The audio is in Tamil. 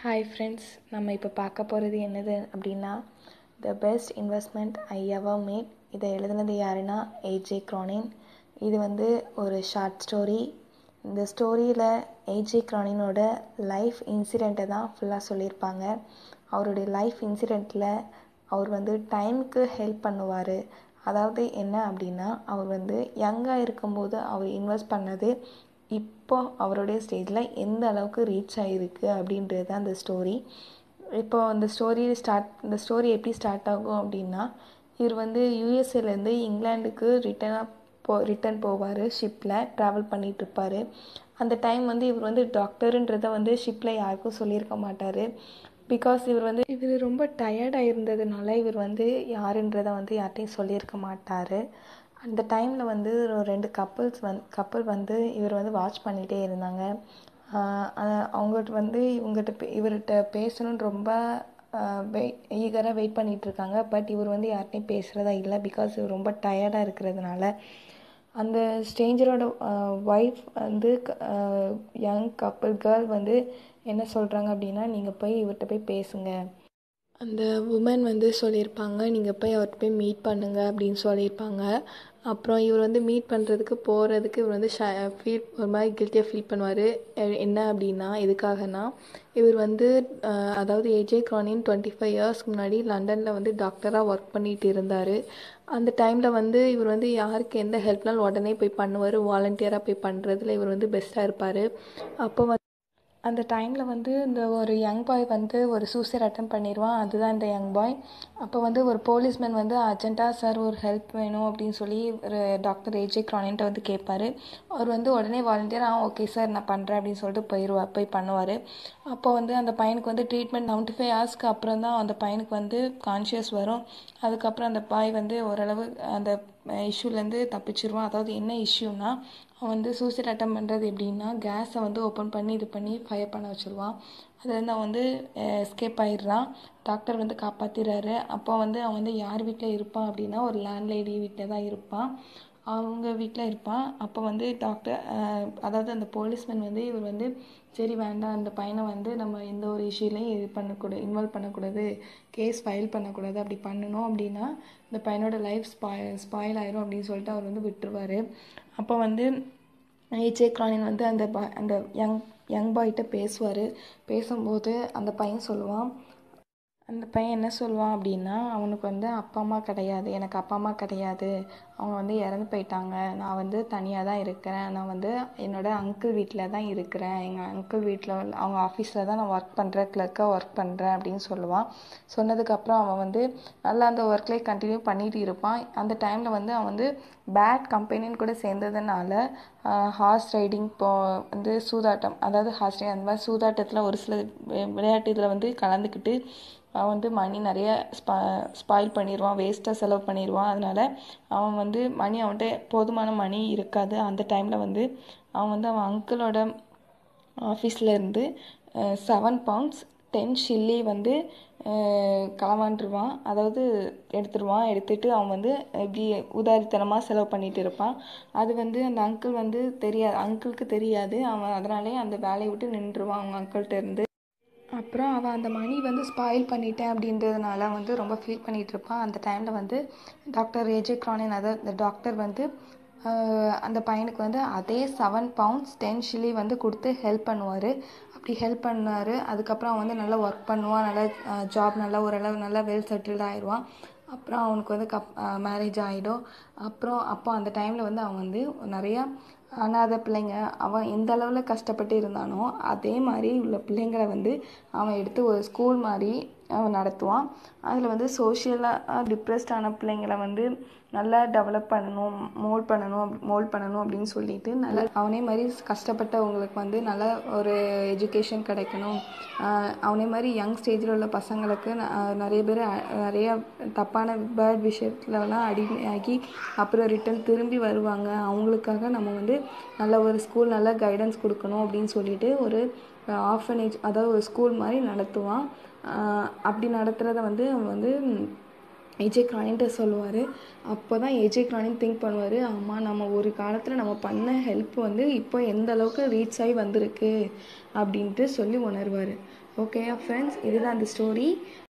ஹாய் ஃப்ரெண்ட்ஸ் நம்ம இப்போ பார்க்க போகிறது என்னது அப்படின்னா the best investment I ever made இதை எழுதுனது யாருன்னா ஏஜே க்ரானின் இது வந்து ஒரு ஷார்ட் ஸ்டோரி இந்த ஸ்டோரியில் ஏஜே க்ரானினோட லைஃப் இன்சிடெண்ட்டை தான் ஃபுல்லாக சொல்லியிருப்பாங்க அவருடைய லைஃப் இன்சிடெண்ட்டில் அவர் வந்து டைமுக்கு ஹெல்ப் பண்ணுவார் அதாவது என்ன அப்படின்னா அவர் வந்து யங்காக இருக்கும்போது அவர் இன்வெஸ்ட் பண்ணது இப்போ அவருடைய ஸ்டேஜில் எந்த அளவுக்கு ரீச் ஆகிருக்கு அப்படின்றது தான் அந்த ஸ்டோரி இப்போ அந்த ஸ்டோரி ஸ்டார்ட் இந்த ஸ்டோரி எப்படி ஸ்டார்ட் ஆகும் அப்படின்னா இவர் வந்து யூஎஸ்ஏலேருந்து இங்கிலாந்துக்கு ரிட்டனாக போ ரிட்டன் போவார் ஷிப்பில் ட்ராவல் பண்ணிகிட்ருப்பார் அந்த டைம் வந்து இவர் வந்து டாக்டருன்றதை வந்து ஷிப்பில் யாருக்கும் சொல்லியிருக்க மாட்டார் பிகாஸ் இவர் வந்து இவர் ரொம்ப டயர்டாக இருந்ததுனால இவர் வந்து யாருன்றதை வந்து யார்கிட்டையும் சொல்லியிருக்க மாட்டார் அந்த டைமில் வந்து ஒரு ரெண்டு கப்புள்ஸ் வந் கப்புள் வந்து இவர் வந்து வாட்ச் பண்ணிகிட்டே இருந்தாங்க அவங்ககிட்ட வந்து இவங்ககிட்ட இவர்கிட்ட பேசணும்னு ரொம்ப வெய் ஈகராக வெயிட் பண்ணிகிட்ருக்காங்க பட் இவர் வந்து யார்கிட்டையும் பேசுகிறதா இல்லை பிகாஸ் இவர் ரொம்ப டயர்டாக இருக்கிறதுனால அந்த ஸ்ட்ரேஞ்சரோட ஒய்ஃப் வந்து யங் கப்புள் கேர்ள் வந்து என்ன சொல்கிறாங்க அப்படின்னா நீங்கள் போய் இவர்கிட்ட போய் பேசுங்க அந்த உமன் வந்து சொல்லியிருப்பாங்க நீங்கள் போய் அவர்கிட்ட போய் மீட் பண்ணுங்க அப்படின்னு சொல்லியிருப்பாங்க அப்புறம் இவர் வந்து மீட் பண்ணுறதுக்கு போகிறதுக்கு இவர் வந்து ஷ ஃபீல் ஒரு மாதிரி கில்ட்டியாக ஃபீல் பண்ணுவார் என்ன அப்படின்னா எதுக்காகனா இவர் வந்து அதாவது ஏஜே க்ரானின் டுவெண்ட்டி ஃபைவ் இயர்ஸ்க்கு முன்னாடி லண்டனில் வந்து டாக்டராக ஒர்க் பண்ணிகிட்டு இருந்தார் அந்த டைமில் வந்து இவர் வந்து யாருக்கு எந்த ஹெல்ப்னாலும் உடனே போய் பண்ணுவார் வாலண்டியராக போய் பண்ணுறதுல இவர் வந்து பெஸ்ட்டாக இருப்பார் அப்போ வந்து அந்த டைமில் வந்து இந்த ஒரு யங் பாய் வந்து ஒரு சூசைட் அட்டம் பண்ணிடுவான் அதுதான் இந்த யங் பாய் அப்போ வந்து ஒரு போலீஸ்மேன் வந்து அர்ஜென்ட்டாக சார் ஒரு ஹெல்ப் வேணும் அப்படின்னு சொல்லி ஒரு டாக்டர் ஏஜே க்ரானின்ட்ட வந்து கேட்பார் அவர் வந்து உடனே வாலண்டியர் ஆ ஓகே சார் நான் பண்ணுறேன் அப்படின்னு சொல்லிட்டு போயிடுவார் போய் பண்ணுவார் அப்போ வந்து அந்த பையனுக்கு வந்து ட்ரீட்மெண்ட் செவன்ட்டி ஃபைவ் ஹவர்ஸ்க்கு அப்புறம் தான் அந்த பையனுக்கு வந்து கான்ஷியஸ் வரும் அதுக்கப்புறம் அந்த பாய் வந்து ஓரளவு அந்த இஷ்யூலேருந்து தப்பிச்சிருவான் அதாவது என்ன இஷ்யூனா அவன் வந்து சூசைட் அட்டம் பண்ணுறது எப்படின்னா கேஸை வந்து ஓப்பன் பண்ணி இது பண்ணி ஃபயர் பண்ண வச்சுருவான் அதுலேருந்து அவன் வந்து எஸ்கேப் ஆயிடுறான் டாக்டர் வந்து காப்பாற்றிடுறாரு அப்போ வந்து அவன் வந்து யார் வீட்டில் இருப்பான் அப்படின்னா ஒரு லேண்ட்லேடி வீட்டில் தான் இருப்பான் அவங்க வீட்டில் இருப்பான் அப்போ வந்து டாக்டர் அதாவது அந்த போலீஸ்மேன் வந்து இவர் வந்து சரி வேண்டாம் அந்த பையனை வந்து நம்ம எந்த ஒரு இஷ்யூலையும் இது பண்ணக்கூடாது இன்வால்வ் பண்ணக்கூடாது கேஸ் ஃபைல் பண்ணக்கூடாது அப்படி பண்ணணும் அப்படின்னா இந்த பையனோட லைஃப் ஸ்பாய் ஸ்பாயில் ஆயிரும் அப்படின்னு சொல்லிட்டு அவர் வந்து விட்டுருவார் அப்போ வந்து ஏஜே க்ரானின் வந்து அந்த பா அந்த யங் யங் பாய்கிட்ட பேசுவார் பேசும்போது அந்த பையன் சொல்லுவான் அந்த பையன் என்ன சொல்லுவான் அப்படின்னா அவனுக்கு வந்து அப்பா அம்மா கிடையாது எனக்கு அப்பா அம்மா கிடையாது அவங்க வந்து இறந்து போயிட்டாங்க நான் வந்து தனியாக தான் இருக்கிறேன் நான் வந்து என்னோடய அங்கிள் வீட்டில் தான் இருக்கிறேன் எங்கள் அங்கிள் வீட்டில் அவங்க ஆஃபீஸில் தான் நான் ஒர்க் பண்ணுறேன் கிளர்க்காக ஒர்க் பண்ணுறேன் அப்படின்னு சொல்லுவான் சொன்னதுக்கப்புறம் அவன் வந்து நல்லா அந்த ஒர்க்லேயே கண்டினியூ பண்ணிகிட்டு இருப்பான் அந்த டைமில் வந்து அவன் வந்து பேட் கம்பெனின்னு கூட சேர்ந்ததுனால ஹார்ஸ் ரைடிங் போ வந்து சூதாட்டம் அதாவது ஹார்ஸ் ரைடிங் அந்த மாதிரி சூதாட்டத்தில் ஒரு சில விளையாட்டு இதில் வந்து கலந்துக்கிட்டு அவன் வந்து மணி நிறைய ஸ்பா ஸ்பாயில் பண்ணிடுவான் வேஸ்ட்டாக செலவு பண்ணிடுவான் அதனால் அவன் வந்து மணி அவன்கிட்ட போதுமான மணி இருக்காது அந்த டைமில் வந்து அவன் வந்து அவன் அங்கிளோட ஆஃபீஸ்லேருந்து செவன் பவுண்ட்ஸ் டென் ஷில்லி வந்து களவாண்டுருவான் அதாவது எடுத்துருவான் எடுத்துகிட்டு அவன் வந்து இப்படி உதாரித்தனமாக செலவு பண்ணிகிட்டு இருப்பான் அது வந்து அந்த அங்கிள் வந்து தெரியாது அங்கிளுக்கு தெரியாது அவன் அதனாலே அந்த வேலையை விட்டு நின்றுவான் அவங்க அங்கிள்கிட்ட இருந்து அப்புறம் அவன் அந்த மணி வந்து ஸ்பாயில் பண்ணிட்டேன் அப்படின்றதுனால வந்து ரொம்ப ஃபீல் பண்ணிகிட்டு இருப்பான் அந்த டைமில் வந்து டாக்டர் ஏஜே க்ரானின் அதாவது இந்த டாக்டர் வந்து அந்த பையனுக்கு வந்து அதே செவன் பவுண்ட்ஸ் டென் ஷில்லி வந்து கொடுத்து ஹெல்ப் பண்ணுவார் அப்படி ஹெல்ப் பண்ணார் அதுக்கப்புறம் அவன் வந்து நல்லா ஒர்க் பண்ணுவான் நல்லா ஜாப் நல்லா ஓரளவு நல்லா வெல் செட்டில்ட் ஆயிடுவான் அப்புறம் அவனுக்கு வந்து கப் மேரேஜ் ஆகிடும் அப்புறம் அப்போ அந்த டைமில் வந்து அவன் வந்து நிறையா அனாதை பிள்ளைங்க அவன் எந்த அளவில் கஷ்டப்பட்டு இருந்தானோ அதே மாதிரி உள்ள பிள்ளைங்களை வந்து அவன் எடுத்து ஒரு ஸ்கூல் மாதிரி அவன் நடத்துவான் அதில் வந்து சோஷியலாக டிப்ரெஸ்டான பிள்ளைங்களை வந்து நல்லா டெவலப் பண்ணணும் மோல்ட் பண்ணணும் மோல்ட் பண்ணணும் அப்படின்னு சொல்லிட்டு நல்லா அவனே மாதிரி கஷ்டப்பட்டவங்களுக்கு வந்து நல்ல ஒரு எஜுகேஷன் கிடைக்கணும் அவனே மாதிரி யங் ஸ்டேஜில் உள்ள பசங்களுக்கு நிறைய பேர் நிறைய தப்பான பேட் விஷயத்துலலாம் அடிமையாகி அப்புறம் ரிட்டன் திரும்பி வருவாங்க அவங்களுக்காக நம்ம வந்து நல்ல ஒரு ஸ்கூல் நல்ல கைடன்ஸ் கொடுக்கணும் அப்படின்னு சொல்லிட்டு ஒரு ஆஃபனேஜ் அதாவது ஒரு ஸ்கூல் மாதிரி நடத்துவான் அப்படி நடத்துகிறத வந்து அவன் வந்து ஏஜே கிரானின்ட்ட சொல்லுவார் அப்போ தான் ஏஜே கிரானின் திங்க் பண்ணுவார் ஆமாம் நம்ம ஒரு காலத்தில் நம்ம பண்ண ஹெல்ப் வந்து இப்போ எந்த அளவுக்கு ரீச் ஆகி வந்திருக்கு அப்படின்ட்டு சொல்லி உணர்வார் ஓகே ஃப்ரெண்ட்ஸ் இதுதான் அந்த ஸ்டோரி